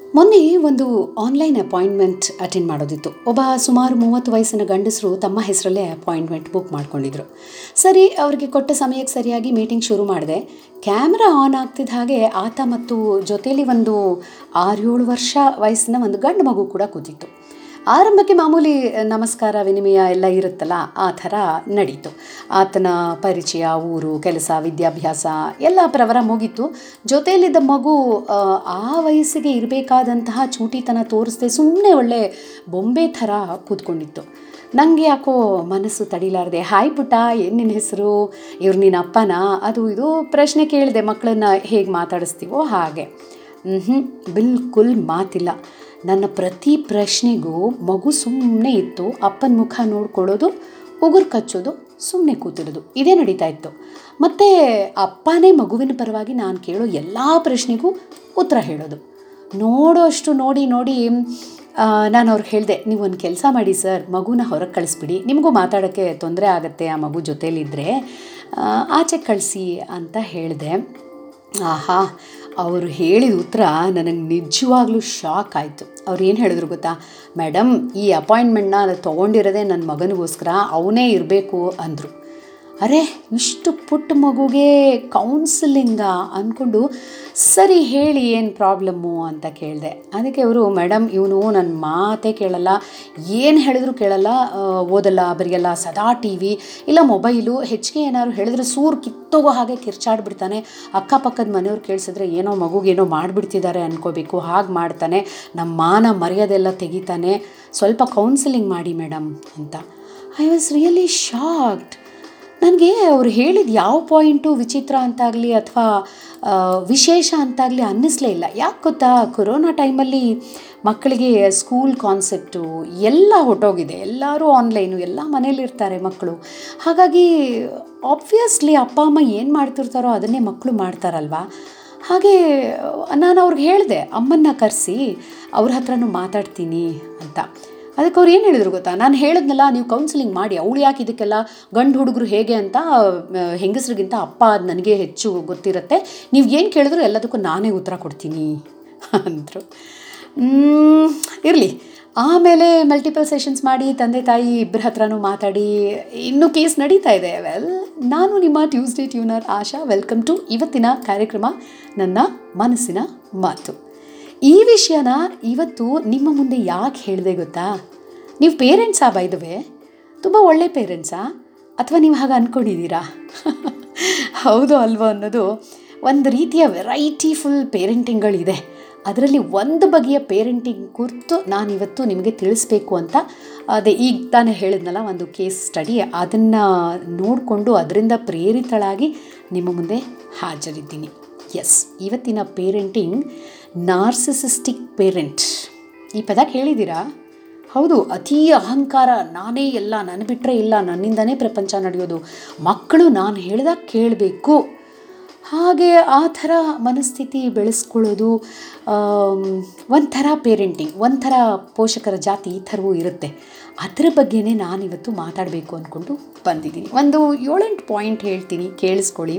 ಮೊನ್ನೆ ಒಂದು online appointment attend ಮಾಡೋದಿತ್ತು ಒಬ್ಬ ಸುಮಾರು ಮೂವತ್ತು ವಯಸ್ಸಿನ ಗಂಡಸರು ತಮ್ಮ ಹೆಸರಲ್ಲೇ ಅಪಾಯಿಂಟ್ಮೆಂಟ್ ಬುಕ್ ಮಾಡ್ಕೊಂಡಿದ್ರು ಸರಿ ಅವರಿಗೆ ಕೊಟ್ಟ ಸಮಯಕ್ಕೆ ಸರಿಯಾಗಿ ಮೀಟಿಂಗ್ ಶುರು ಮಾಡಿದೆ ಕ್ಯಾಮ್ರಾ ಆನ್ ಆಗ್ತಿದ್ದ ಹಾಗೆ ಆತ ಮತ್ತು ಜೊತೆಯಲ್ಲಿ ಒಂದು ಆರು ಏಳು ವರ್ಷ ವಯಸ್ಸಿನ ಒಂದು ಗಂಡು ಮಗು ಕೂಡ ಕೂತಿತ್ತು ಆರಂಭಕ್ಕೆ ಮಾಮೂಲಿ ನಮಸ್ಕಾರ ವಿನಿಮಯ ಎಲ್ಲ ಇರುತ್ತಲ್ಲ ಆ ಥರ ನಡೀತು ಆತನ ಪರಿಚಯ ಊರು ಕೆಲಸ ವಿದ್ಯಾಭ್ಯಾಸ ಎಲ್ಲ ಪ್ರವರ ಮುಗೀತು ಜೊತೆಯಲ್ಲಿದ್ದ ಮಗು ಆ, ಆ ವಯಸ್ಸಿಗೆ ಇರಬೇಕಾದಂತಹ ಚೂಟಿತನ ತೋರಿಸದೆ ಸುಮ್ಮನೆ ಒಳ್ಳೆ ಬೊಂಬೆ ಥರ ಕೂತ್ಕೊಂಡಿತ್ತು ನನಗೆ ಯಾಕೋ ಮನಸ್ಸು ತಡಿಲಾರ್ದೆ ಹಾಯ್ ಪುಟ್ಟ ಏನು ನಿನ್ನ ಹೆಸರು ಇವ್ರು ನಿನ್ನ ಅಪ್ಪನ ಅದು ಇದು ಪ್ರಶ್ನೆ ಕೇಳಿದೆ ಮಕ್ಕಳನ್ನ ಹೇಗೆ ಮಾತಾಡಿಸ್ತೀವೋ ಹಾಗೆ ಹ್ಞೂ ಬಿಲ್ಕುಲ್ ಮಾತಿಲ್ಲ ನನ್ನ ಪ್ರತಿ ಪ್ರಶ್ನೆಗೂ ಮಗು ಸುಮ್ಮನೆ ಇತ್ತು ಅಪ್ಪನ ಮುಖ ನೋಡ್ಕೊಳ್ಳೋದು ಉಗುರು ಕಚ್ಚೋದು ಸುಮ್ಮನೆ ಕೂತಿರೋದು ಇದೇ ನಡೀತಾ ಇತ್ತು ಮತ್ತು ಅಪ್ಪನೇ ಮಗುವಿನ ಪರವಾಗಿ ನಾನು ಕೇಳೋ ಎಲ್ಲ ಪ್ರಶ್ನೆಗೂ ಉತ್ತರ ಹೇಳೋದು ನೋಡೋ ಅಷ್ಟು ನೋಡಿ ನೋಡಿ ಆ, ನಾನು ಅವ್ರಿಗೆ ಹೇಳಿದೆ ನೀವು ಒಂದು ಕೆಲಸ ಮಾಡಿ ಸರ್ ಮಗುನ ಹೊರಗೆ ಕಳಿಸ್ಬಿಡಿ ನಿಮಗೂ ಮಾತಾಡೋಕ್ಕೆ ತೊಂದರೆ ಆಗುತ್ತೆ ಆ ಮಗು ಜೊತೇಲಿದ್ದರೆ ಆಚೆ ಕಳಿಸಿ ಅಂತ ಹೇಳಿದೆ ಆಹಾ ಅವರು ಹೇಳಿದ ಉತ್ತರ ನನಗೆ ನಿಜವಾಗ್ಲೂ ಶಾಕ್ ಆಯಿತು ಅವ್ರು ಏನು ಹೇಳಿದ್ರು ಗೊತ್ತಾ ಮೇಡಮ್ ಈ ಅಪಾಯಿಂಟ್ಮೆಂಟ್ನ ನಾನು ತೊಗೊಂಡಿರೋದೇ ನನ್ನ ಮಗನಿಗೋಸ್ಕರ ಅವನೇ ಇರಬೇಕು ಅಂದರು ಅರೆ ಇಷ್ಟು ಪುಟ್ಟ ಮಗುಗೆ ಕೌನ್ಸಿಲಿಂಗ ಅಂದ್ಕೊಂಡು ಸರಿ ಹೇಳಿ ಏನು ಪ್ರಾಬ್ಲಮ್ಮು ಅಂತ ಕೇಳಿದೆ ಅದಕ್ಕೆ ಅವರು ಮೇಡಮ್ ಇವನು ನನ್ನ ಮಾತೇ ಕೇಳಲ್ಲ ಏನು ಹೇಳಿದ್ರು ಕೇಳಲ್ಲ ಆ, ಓದಲ್ಲ ಬರೆಯಲ್ಲ ಸದಾ ಟಿ ವಿ ಇಲ್ಲ ಮೊಬೈಲು ಹೆಚ್ಚಿಗೆ ಏನಾದ್ರು ಹೇಳಿದ್ರೆ ಸೂರು ಕಿತ್ತೋಗೋ ಹಾಗೆ ಕಿರ್ಚಾಡ್ಬಿಡ್ತಾನೆ ಅಕ್ಕಪಕ್ಕದ ಮನೆಯವ್ರು ಕೇಳಿಸಿದ್ರೆ ಏನೋ ಮಗುಗೇನೋ ಮಾಡಿಬಿಡ್ತಿದ್ದಾರೆ ಅನ್ಕೋಬೇಕು ಹಾಗೆ ಮಾಡ್ತಾನೆ ನಮ್ಮ ಮಾನ ಮರ್ಯಾದೆಲ್ಲ ತೆಗಿತಾನೆ ಸ್ವಲ್ಪ ಕೌನ್ಸಿಲಿಂಗ್ ಮಾಡಿ ಮೇಡಮ್ ಅಂತ ಐ ವಾಸ್ ರಿಯಲಿ ಶಾಕ್ಡ್ ನನಗೆ ಅವ್ರು ಹೇಳಿದ ಯಾವ ಪಾಯಿಂಟು ವಿಚಿತ್ರ ಅಂತಾಗಲಿ ಅಥವಾ ವಿಶೇಷ ಅಂತಾಗಲಿ ಅನ್ನಿಸ್ಲೇ ಇಲ್ಲ ಯಾಕೆ ಗೊತ್ತಾ ಕೊರೋನಾ ಟೈಮಲ್ಲಿ ಮಕ್ಕಳಿಗೆ ಸ್ಕೂಲ್ ಕಾನ್ಸೆಪ್ಟು ಎಲ್ಲ ಹೊಟ್ಟೋಗಿದೆ ಎಲ್ಲರೂ ಆನ್ಲೈನು ಎಲ್ಲ ಮನೇಲಿರ್ತಾರೆ ಮಕ್ಕಳು ಹಾಗಾಗಿ ಆಬ್ವಿಯಸ್ಲಿ ಅಪ್ಪ ಅಮ್ಮ ಏನು ಮಾಡ್ತಿರ್ತಾರೋ ಅದನ್ನೇ ಮಕ್ಕಳು ಮಾಡ್ತಾರಲ್ವಾ ಹಾಗೆ ನಾನು ಅವ್ರಿಗೆ ಹೇಳಿದೆ ಅಮ್ಮನ್ನ ಕರೆಸಿ ಅವ್ರ ಹತ್ರನೂ ಮಾತಾಡ್ತೀನಿ ಅಂತ ಅದಕ್ಕೆ ಅವ್ರು ಏನು ಹೇಳಿದ್ರು ಗೊತ್ತಾ ನಾನು ಹೇಳಿದ್ನಲ್ಲ ನೀವು ಕೌನ್ಸಿಲಿಂಗ್ ಮಾಡಿ ಅವಳು ಯಾಕೆ ಇದಕ್ಕೆಲ್ಲ ಗಂಡು ಹುಡುಗರು ಹೇಗೆ ಅಂತ ಆ, ಹೆಂಗಸ್ರಿಗಿಂತ ಅಪ್ಪ ಅದು ನನಗೆ ಹೆಚ್ಚು ಗೊತ್ತಿರುತ್ತೆ ನೀವು ಏನು ಕೇಳಿದ್ರು ಎಲ್ಲದಕ್ಕೂ ನಾನೇ ಉತ್ತರ ಕೊಡ್ತೀನಿ ಅಂದರು ಇರಲಿ ಆಮೇಲೆ ಮಲ್ಟಿಪಲ್ ಸೆಷನ್ಸ್ ಮಾಡಿ ತಂದೆ ತಾಯಿ ಇಬ್ಬರ ಹತ್ರನೂ ಮಾತಾಡಿ ಇನ್ನೂ ಕೇಸ್ ನಡೀತಾ ಇದೆ ವೆಲ್ ನಾನು ನಿಮ್ಮ Tuesday tuner Asha welcome to ಇವತ್ತಿನ ಕಾರ್ಯಕ್ರಮ ನನ್ನ ಮನಸ್ಸಿನ ಮಾತು ಈ ವಿಷಯನ ಇವತ್ತು ನಿಮ್ಮ ಮುಂದೆ ಯಾಕೆ ಹೇಳಿದೆ ಗೊತ್ತಾ ನೀವು ಪೇರೆಂಟ್ಸಾ ಬೈದವೆ ತುಂಬ ಒಳ್ಳೆ ಪೇರೆಂಟ್ಸಾ ಅಥವಾ ನೀವು ಹಾಗೆ ಅಂದ್ಕೊಂಡಿದ್ದೀರಾ ಹೌದು ಅಲ್ವೋ ಅನ್ನೋದು ಒಂದು ರೀತಿಯ ವೆರೈಟಿ ಫುಲ್ ಪೇರೆಂಟಿಂಗ್ಗಳಿದೆ ಅದರಲ್ಲಿ ಒಂದು ಬಗೆಯ ಪೇರೆಂಟಿಂಗ್ ಕುರಿತು ನಾನಿವತ್ತು ನಿಮಗೆ ತಿಳಿಸ್ಬೇಕು ಅಂತ ಅದೇ ಈಗ ತಾನೇ ಹೇಳಿದ್ನಲ್ಲ ಒಂದು ಕೇಸ್ ಸ್ಟಡಿ ಅದನ್ನು ನೋಡಿಕೊಂಡು ಅದರಿಂದ ಪ್ರೇರಿತಳಾಗಿ ನಿಮ್ಮ ಮುಂದೆ ಹಾಜರಿದ್ದೀನಿ ಎಸ್ ಇವತ್ತಿನ ಪೇರೆಂಟಿಂಗ್ ನಾರ್ಸಿಸಿಸ್ಟಿಕ್ ಪೇರೆಂಟ್ ಈ ಪದ ಕೇಳಿದ್ದೀರಾ ಹೌದು ಅತೀ ಅಹಂಕಾರ ನಾನೇ ಎಲ್ಲ ನನ್ನ ಬಿಟ್ಟರೆ ಇಲ್ಲ ನನ್ನಿಂದನೇ ಪ್ರಪಂಚ ನಡೆಯೋದು ಮಕ್ಕಳು ನಾನು ಹೇಳಿದಾಗ ಕೇಳಬೇಕು ಹಾಗೆ ಆ ಥರ ಮನಸ್ಥಿತಿ ಬೆಳೆಸ್ಕೊಳ್ಳೋದು ಆಮ್, ಒಂಥರ ಪೇರೆಂಟಿಂಗ್ ಒಂಥರ ಪೋಷಕರ ಜಾತಿ ಈ ಥರವೂ ಇರುತ್ತೆ ಅದರ ಬಗ್ಗೆನೇ ನಾನಿವತ್ತು ಮಾತಾಡಬೇಕು ಅಂದ್ಕೊಂಡು ಬಂದಿದ್ದೀನಿ ಒಂದು ಏಳೆಂಟು ಪಾಯಿಂಟ್ ಹೇಳ್ತೀನಿ ಕೇಳಿಸ್ಕೊಳ್ಳಿ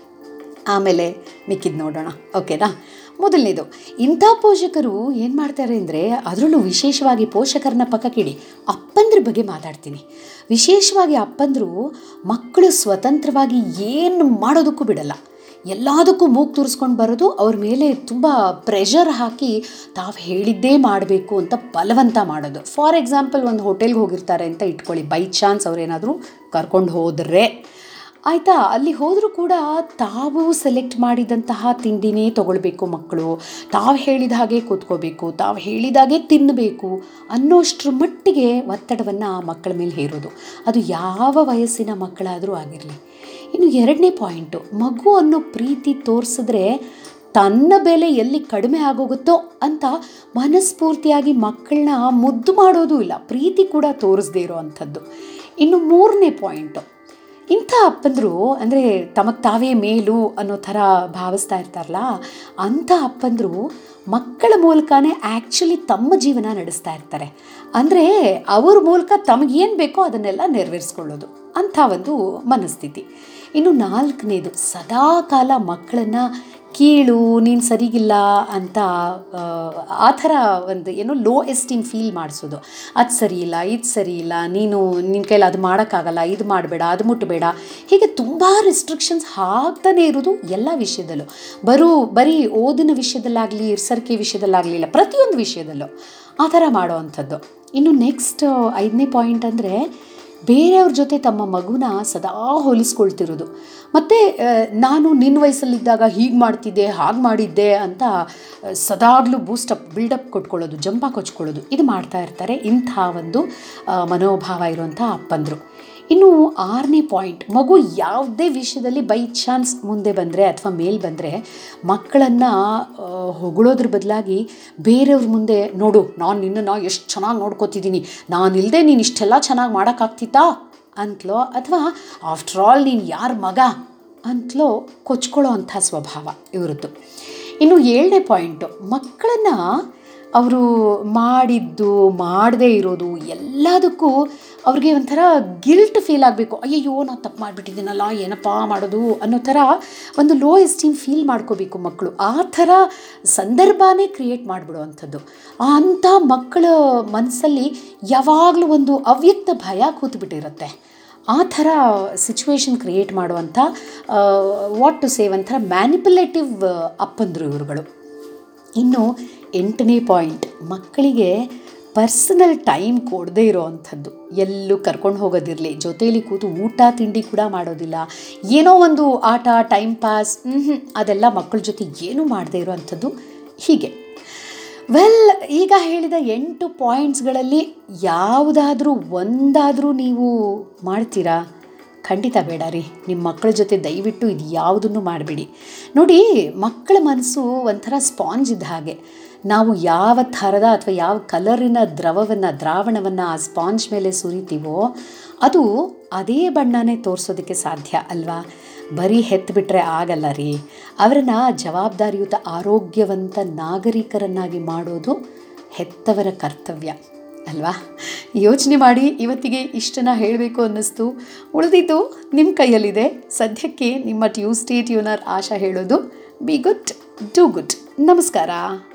ಆಮೇಲೆ ಮಿಕ್ಕಿದ್ದು ನೋಡೋಣ ಓಕೆನಾ ಮೊದಲನೇದು ಇಂಥ ಪೋಷಕರು ಏನು ಮಾಡ್ತಾರೆ ಅಂದರೆ ಅದರಲ್ಲೂ ವಿಶೇಷವಾಗಿ ಪೋಷಕರನ್ನ ಪಕ್ಕಕ್ಕಿಡಿ ಅಪ್ಪಂದ್ರ ಬಗ್ಗೆ ಮಾತಾಡ್ತೀನಿ ವಿಶೇಷವಾಗಿ ಅಪ್ಪಂದರು ಮಕ್ಕಳು ಸ್ವತಂತ್ರವಾಗಿ ಏನು ಮಾಡೋದಕ್ಕೂ ಬಿಡಲ್ಲ ಎಲ್ಲದಕ್ಕೂ ಮೂಗು ತೂರಿಸ್ಕೊಂಡು ಬರೋದು ಅವ್ರ ಮೇಲೆ ತುಂಬ ಪ್ರೆಷರ್ ಹಾಕಿ ತಾವು ಹೇಳಿದ್ದೇ ಮಾಡಬೇಕು ಅಂತ ಬಲವಂತ ಮಾಡೋದು ಫಾರ್ ಎಕ್ಸಾಂಪಲ್ ಒಂದು ಹೋಟೆಲ್ಗೆ ಹೋಗಿರ್ತಾರೆ ಅಂತ ಇಟ್ಕೊಳ್ಳಿ ಬೈ ಚಾನ್ಸ್ ಅವ್ರೇನಾದರೂ ಕರ್ಕೊಂಡು ಹೋದರೆ ಆಯಿತಾ ಅಲ್ಲಿ ಹೋದರೂ ಕೂಡ ತಾವು ಸೆಲೆಕ್ಟ್ ಮಾಡಿದಂತಹ ತಿಂಡಿನೇ ತೊಗೊಳ್ಬೇಕು ಮಕ್ಕಳು ತಾವು ಹೇಳಿದ ಹಾಗೆ ಕೂತ್ಕೋಬೇಕು ತಾವು ಹೇಳಿದಾಗೆ ತಿನ್ನಬೇಕು ಅನ್ನೋಷ್ಟ್ರ ಮಟ್ಟಿಗೆ ಒತ್ತಡವನ್ನು ಆ ಮಕ್ಕಳ ಮೇಲೆ ಹೇರೋದು ಅದು ಯಾವ ವಯಸ್ಸಿನ ಮಕ್ಕಳಾದರೂ ಆಗಿರಲಿ ಇನ್ನು ಎರಡನೇ ಪಾಯಿಂಟು ಮಗು ಅನ್ನೋ ಪ್ರೀತಿ ತೋರಿಸಿದ್ರೆ ತನ್ನ ಬೆಲೆ ಎಲ್ಲಿ ಕಡಿಮೆ ಆಗೋಗುತ್ತೋ ಅಂತ ಮನಸ್ಫೂರ್ತಿಯಾಗಿ ಮಕ್ಕಳನ್ನ ಮುದ್ದು ಮಾಡೋದು ಇಲ್ಲ ಪ್ರೀತಿ ಕೂಡ ತೋರಿಸದೇ ಇರೋ ಅಂಥದ್ದು ಇನ್ನು ಮೂರನೇ ಪಾಯಿಂಟು ಇಂಥ ಅಪ್ಪಂದರು ಅಂದರೆ ತಮಗೆ ತಾವೇ ಮೇಲು ಅನ್ನೋ ಥರ ಭಾವಿಸ್ತಾ ಇರ್ತಾರಲ್ಲ ಅಂಥ ಅಪ್ಪಂದರು ಮಕ್ಕಳ ಮೂಲಕನೇ ಆ್ಯಕ್ಚುಲಿ ತಮ್ಮ ಜೀವನ ನಡೆಸ್ತಾ ಇರ್ತಾರೆ ಅಂದರೆ ಅವ್ರ ಮೂಲಕ ತಮಗೇನು ಬೇಕೋ ಅದನ್ನೆಲ್ಲ ನೆರವೇರಿಸ್ಕೊಳ್ಳೋದು ಅಂಥ ಒಂದು ಮನಸ್ಥಿತಿ ಇನ್ನು ನಾಲ್ಕನೇದು ಸದಾ ಕಾಲ ಮಕ್ಕಳನ್ನು ಕೀಳು ನೀನು ಸರಿಗಿಲ್ಲ ಅಂತ ಆ, ಆ ಥರ ಒಂದು ಏನೋ ಲೋ ಎಸ್ಟೀಮ್ ಫೀಲ್ ಮಾಡಿಸೋದು ಅದು ಸರಿ ಇಲ್ಲ ಇದು ಸರಿ ಇಲ್ಲ ನೀನು ನಿನ್ನ ಕೈಲಿ ಅದು ಮಾಡೋಕ್ಕಾಗಲ್ಲ ಇದು ಮಾಡಬೇಡ ಅದು ಮುಟ್ಟಬೇಡ ಹೀಗೆ ತುಂಬ ರಿಸ್ಟ್ರಿಕ್ಷನ್ಸ್ ಹಾಕ್ತಾನೆ ಇರೋದು ಎಲ್ಲ ವಿಷಯದಲ್ಲೂ ಬರೋ ಬರೀ ಓದಿನ ವಿಷಯದಲ್ಲಾಗಲಿ ಇರ್ಸರಿಕೆ ವಿಷಯದಲ್ಲಾಗಲಿ ಇಲ್ಲ ಪ್ರತಿಯೊಂದು ವಿಷಯದಲ್ಲೂ ಆ ಥರ ಮಾಡೋ ಅಂಥದ್ದು ಇನ್ನು ನೆಕ್ಸ್ಟ್ ಐದನೇ ಪಾಯಿಂಟ್ ಅಂದರೆ ಬೇರೆಯವ್ರ ಜೊತೆ ತಮ್ಮ ಮಗುನ ಸದಾ ಹೋಲಿಸ್ಕೊಳ್ತಿರೋದು ಮತ್ತು ನಾನು ನಿನ್ನ ವಯಸ್ಸಲ್ಲಿದ್ದಾಗ ಹೀಗೆ ಮಾಡ್ತಿದ್ದೆ ಹಾಗೆ ಮಾಡಿದ್ದೆ ಅಂತ ಆ, ಸದಾಗಲೂ ಬೂಸ್ಟಪ್ ಬಿಲ್ಡಪ್ ಕೊಟ್ಕೊಳ್ಳೋದು ಜಂಪ ಕೊಚ್ಕೊಳ್ಳೋದು ಇದು ಮಾಡ್ತಾ ಇರ್ತಾರೆ ಇಂಥ ಒಂದು ಆ, ಮನೋಭಾವ ಇರುವಂಥ ಅಪ್ಪಂದರು ಇನ್ನು ಆರನೇ ಪಾಯಿಂಟ್ ಮಗು ಯಾವುದೇ ವಿಷಯದಲ್ಲಿ ಬೈ ಚಾನ್ಸ್ ಮುಂದೆ ಬಂದರೆ ಅಥವಾ ಮೇಲ್ ಬಂದರೆ ಮಕ್ಕಳನ್ನು ಹೊಗಳೋದ್ರ ಬದಲಾಗಿ ಬೇರೆಯವ್ರ ಮುಂದೆ ನೋಡು ನಾನು ನಿನ್ನನ್ನು ಎಷ್ಟು ಚೆನ್ನಾಗಿ ನೋಡ್ಕೋತಿದ್ದೀನಿ ನಾನಿಲ್ಲದೆ ನೀನು ಇಷ್ಟೆಲ್ಲ ಚೆನ್ನಾಗಿ ಮಾಡೋಕ್ಕಾಗ್ತಿತ್ತಾ ಅಂತಲೋ ಅಥವಾ ಆಫ್ಟರ್ ಆಲ್ ನೀನು ಯಾರ ಮಗ ಅಂತಲೋ ಕೊಚ್ಕೊಳ್ಳೋ ಅಂಥ ಸ್ವಭಾವ ಇವ್ರದ್ದು ಇನ್ನು ಏಳನೇ ಪಾಯಿಂಟು ಮಕ್ಕಳನ್ನು ಅವರು ಮಾಡಿದ್ದು ಮಾಡದೇ ಇರೋದು ಎಲ್ಲದಕ್ಕೂ ಅವ್ರಿಗೆ ಒಂಥರ ಗಿಲ್ಟ್ ಫೀಲ್ ಆಗಬೇಕು ಅಯ್ಯಯ್ಯೋ ನಾನು ತಪ್ಪು ಮಾಡಿಬಿಟ್ಟಿದ್ದೀನಲ್ಲ ಏನಪ್ಪ ಮಾಡೋದು ಅನ್ನೋ ಥರ ಒಂದು ಲೋ ಎಸ್ಟೀಮ್ ಫೀಲ್ ಮಾಡ್ಕೋಬೇಕು ಮಕ್ಕಳು ಆ ಥರ ಸಂದರ್ಭನೇ ಕ್ರಿಯೇಟ್ ಮಾಡಿಬಿಡುವಂಥದ್ದು ಅಂಥ ಮಕ್ಕಳ ಮನಸ್ಸಲ್ಲಿ ಯಾವಾಗಲೂ ಒಂದು ಅವ್ಯಕ್ತ ಭಯ ಕೂತ್ಬಿಟ್ಟಿರುತ್ತೆ ಆ ಥರ ಸಿಚುವೇಶನ್ ಕ್ರಿಯೇಟ್ ಮಾಡುವಂಥ ವಾಟ್ ಟು ಸೇವ್ ಒಂಥರ ಮ್ಯಾನಿಪುಲೇಟಿವ್ ಅಪ್ಪಂದರು ಇವರುಗಳು ಇನ್ನು ಎಂಟನೇ ಪಾಯಿಂಟ್ ಮಕ್ಕಳಿಗೆ ಪರ್ಸನಲ್ ಟೈಮ್ ಕೊಡದೇ ಇರೋ ಅಂಥದ್ದು ಎಲ್ಲೂ ಕರ್ಕೊಂಡು ಹೋಗೋದಿರಲಿ ಜೊತೇಲಿ ಕೂತು ಊಟ ತಿಂಡಿ ಕೂಡ ಮಾಡೋದಿಲ್ಲ ಏನೋ ಒಂದು ಆಟ ಟೈಮ್ ಪಾಸ್ ಮ್ಹೂ, ಅದೆಲ್ಲ ಮಕ್ಕಳ ಜೊತೆ ಏನೂ ಮಾಡದೇ ಇರೋ ಅಂಥದ್ದು ಹೀಗೆ ವೆಲ್ ಈಗ ಹೇಳಿದ ಎಂಟು ಪಾಯಿಂಟ್ಸ್ಗಳಲ್ಲಿ ಯಾವುದಾದ್ರೂ ಒಂದಾದರೂ ನೀವು ಮಾಡ್ತೀರಾ ಖಂಡಿತ ಬೇಡ ರೀ ನಿಮ್ಮ ಮಕ್ಕಳ ಜೊತೆ ದಯವಿಟ್ಟು ಇದು ಯಾವುದನ್ನು ಮಾಡಬೇಡಿ ನೋಡಿ ಮಕ್ಕಳ ಮನಸ್ಸು ಒಂಥರ ಸ್ಪಾಂಜ್ ಇದ್ದ ಹಾಗೆ ನಾವು ಯಾವ ಥರದ ಅಥವಾ ಯಾವ ಕಲರಿನ ದ್ರವವನ್ನು ದ್ರಾವಣವನ್ನು ಆ ಸ್ಪಾಂಜ್ ಮೇಲೆ ಸುರಿತೀವೋ ಅದು ಅದೇ ಬಣ್ಣನೇ ತೋರಿಸೋದಕ್ಕೆ ಸಾಧ್ಯ ಅಲ್ವಾ ಬರೀ ಹೆತ್ಬಿಟ್ರೆ ಆಗಲ್ಲ ರೀ ಅವರನ್ನು ಜವಾಬ್ದಾರಿಯುತ ಆರೋಗ್ಯವಂತ ನಾಗರಿಕರನ್ನಾಗಿ ಮಾಡೋದು ಹೆತ್ತವರ ಕರ್ತವ್ಯ ಅಲ್ವಾ ಯೋಚನೆ ಮಾಡಿ ಇವತ್ತಿಗೆ ಇಷ್ಟನ್ನ ಹೇಳಬೇಕು ಅನ್ನಿಸ್ತು ಉಳಿದಿದ್ದು ನಿಮ್ಮ ಕೈಯಲ್ಲಿದೆ ಸದ್ಯಕ್ಕೆ ನಿಮ್ಮ ಟ್ಯೂಸ್ಡೇ ಟ್ಯೂನರ್ ಆಶಾ ಹೇಳೋದು ಬಿ ಗುಡ್ ಡೂ ಗುಡ್ ನಮಸ್ಕಾರ